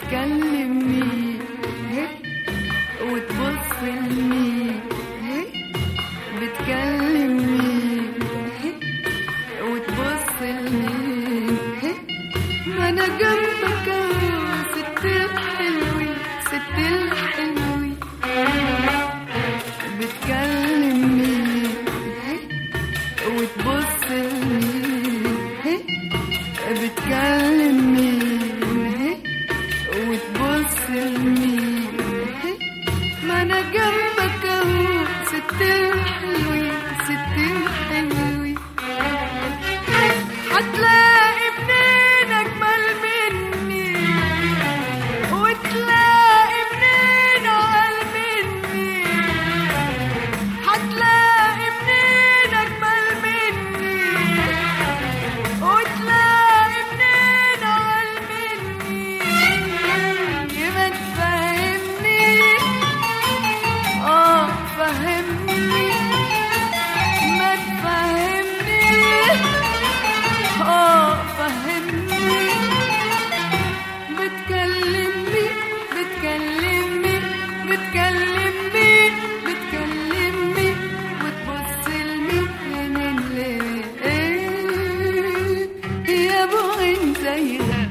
بتكلمني هي وتبص لمين هي بتكلمني هي وتبص لمين هي ما انا جنبك اهو ست الحلوين ست الحلوين بتكلمني هي وتبص لمين هي بتكلمني هي وتبص لمين هي ما انا جنبك اهو ست الحلوين ست الحلوين هتلاقي منين اجمل مني وتلاقي منين اقل مني هتلاقي منين اجمل مني وتلاقي منين اقل مني ما تفهمني اه فهمني ما تفهمني اه فهمني بتكلمني بتكلمني بتكلمني بتكلمني وتبص لمين ليه يا ابو عين زيها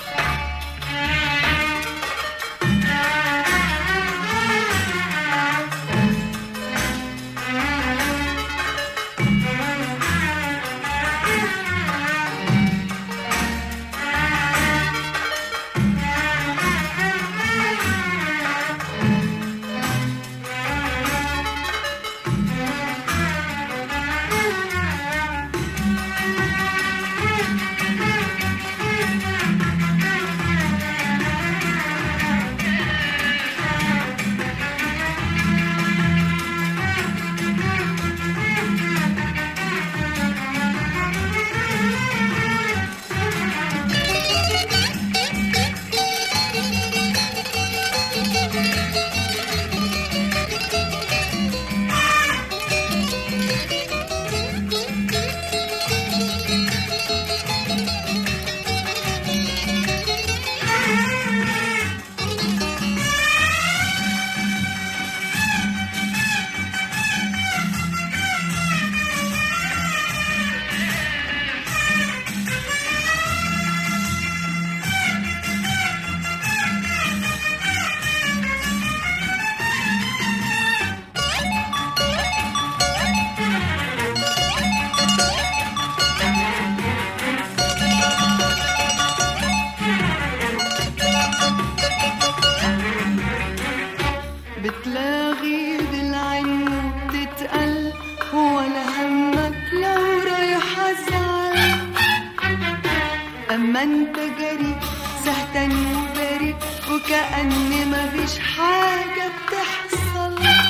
بتلاغي بالعين وبتتقل ولا همك لو رايح ازعل اما انت جري سهتان وبري وكأن مفيش حاجة بتحصل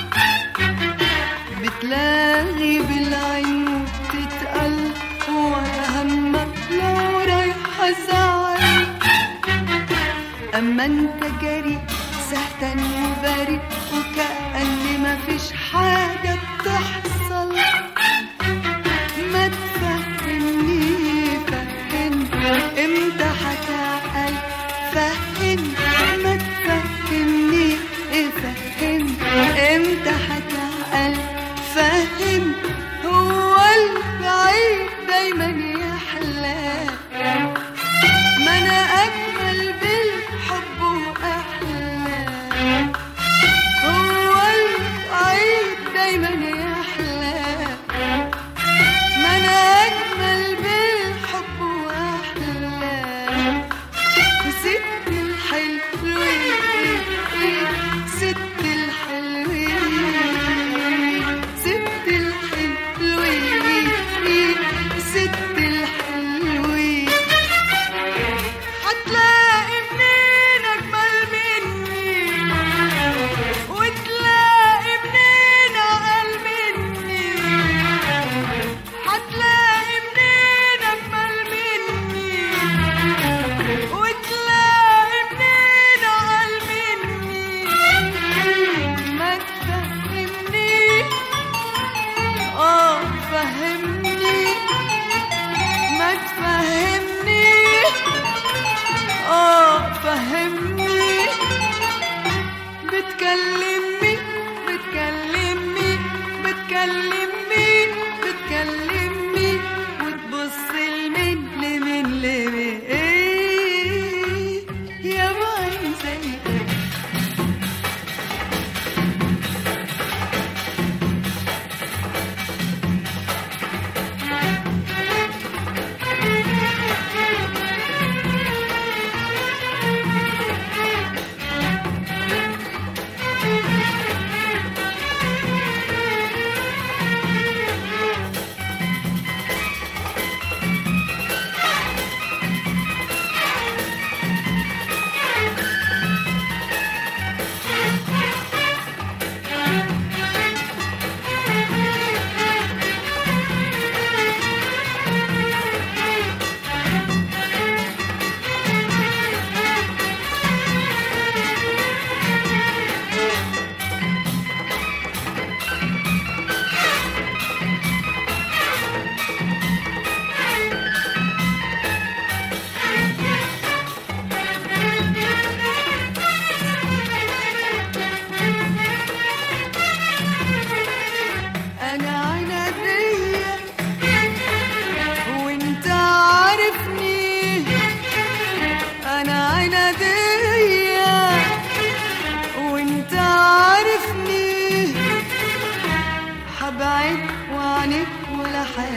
بتلاغي بالعين وبتتقل ولا همك لو رايح ازعل اما انت جري سهتان وبري وكأن مفيش حاجة بتحصل ما تفهمني فهم امتى هتعقل فهم ما تفهمني فهم امتى هتعقل فهم هو البعيد دايما يحلى ما انا اجمل بالحب واحلى هو العيد دايما يحلى ما انا اجمل بالحب واحلى وست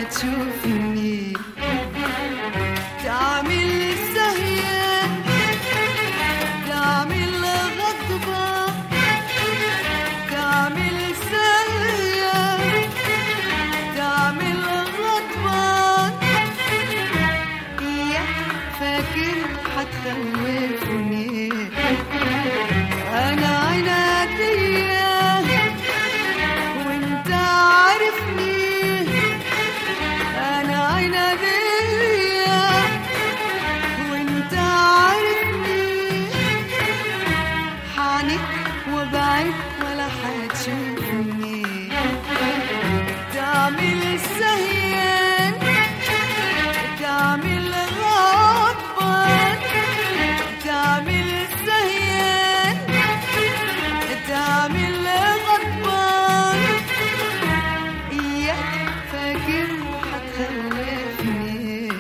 هتشوفني تعمل سهيان تعمل غضبة تعمل سهيان تعمل غضبة يا فاكر هتخوفني انا عنادية وانت عارفني انا عنادية وانت عارفني حعنك وبعد ولا هتشوفني تعمل سهيان تعمل غضبان تعمل سهيان تعمل غضبان إياك فاكر هتخوفني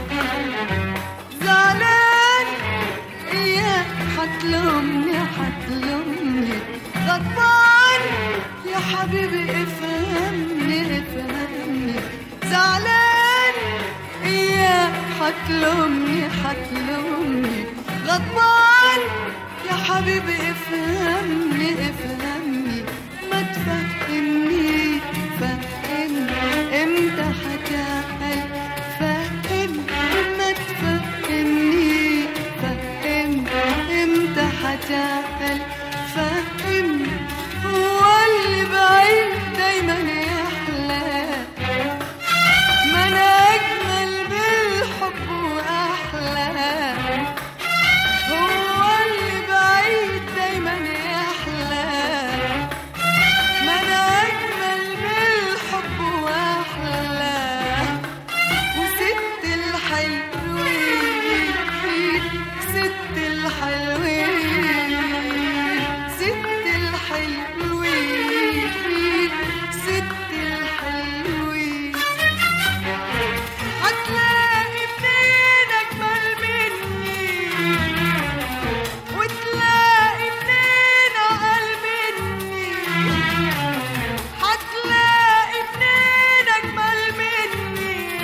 زعلان إياك هتلومني هتلومني غضبان يا حبيبي افهمني افهمني زعلان إياك هتلومني هتلومني غضبان يا حبيبي افهمني افهمني ما تفهمني فهمني امتى هتعقل فهم ما تفهمني فهم امتى هتعقل فهم هو اللي بعيد دايما يحلى ما انا اجمل بالحب واحلى هو اللي بعيد دايما يحلى ما انا اجمل بالحب واحلى وست الحلوين ست الحلوين ست الحلوين ست الحلوين هتلاقي منين اجمل مني وتلاقي منين اقل مني هتلاقي منين اجمل مني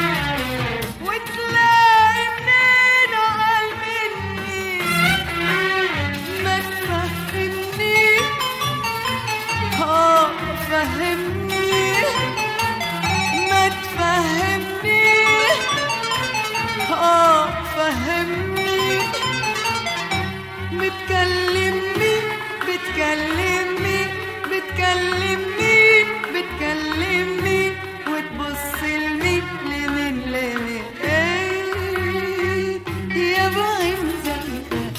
وتلاقي منين اقل مني ما تفهمني اه فهمني ما تفهمني اه فهمني بتكلمني بتكلمني بتكلمني بتكلمني وتبص لمين لمين لمين ايه يا بعين زرقاء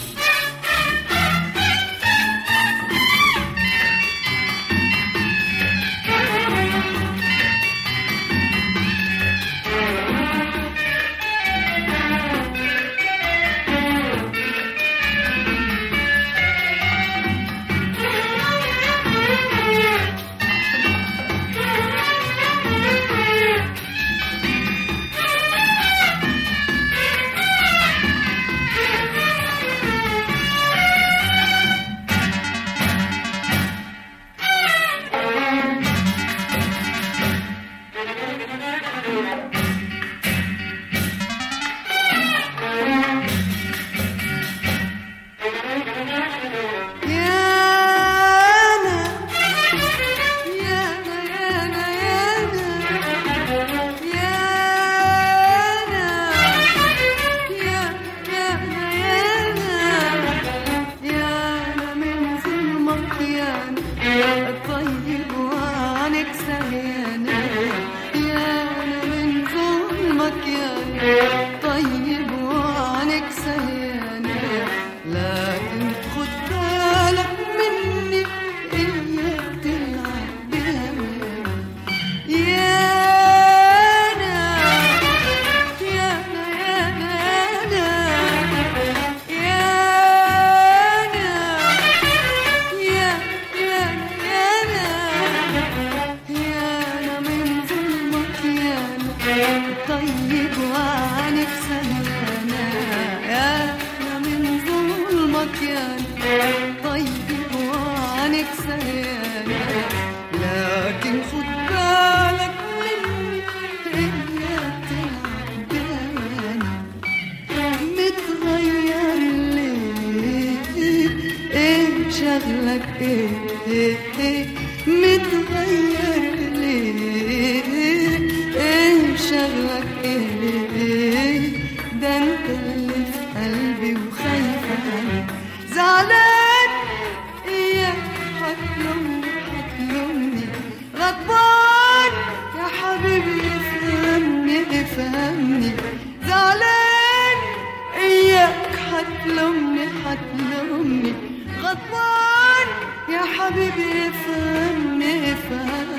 شغلك ايه ايه ايه متغير ليه ايه شغلك ايه ايه ده انت اللي في قلبي وخايفة عليك زعلان اياك هتلومني هتلومني غضبان يا حبيبي افهمني افهمني زعلان اياك هتلومني هتلومني غضبان يا حبيبي افهمني افهمني